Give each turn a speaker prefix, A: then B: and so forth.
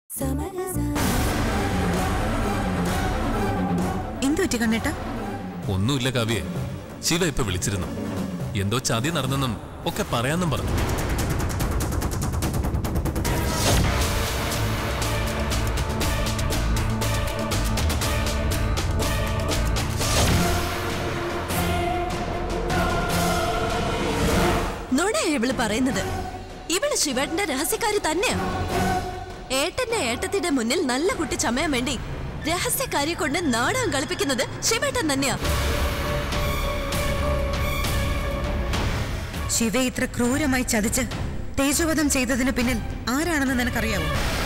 A: എന്തു പറ്റി കണ്ണേട്ട
B: ഒന്നുമില്ല കാവ്യെ ശിവ ഇപ്പൊ വിളിച്ചിരുന്നു എന്തോ ചതി നടന്നെന്നും ഒക്കെ പറയാന്നും പറഞ്ഞു
C: നുണയാ ഇവള് പറയുന്നത് ഇവള് ശിവേട്ടന്റെ രഹസ്യക്കാരി തന്നെയാ ഏട്ടന്റെ ഏട്ടത്തിന്റെ മുന്നിൽ നല്ല കുട്ടി ചമയാൻ വേണ്ടി രഹസ്യക്കാരിയെ കൊണ്ട് നാടകം കളിപ്പിക്കുന്നത് ശിവേട്ടൻ തന്നെയാ
A: ശിവയെ ഇത്ര ക്രൂരമായി ചതിച്ച് തേജോവധം ചെയ്തതിന് പിന്നിൽ ആരാണെന്ന് നിനക്കറിയാവോ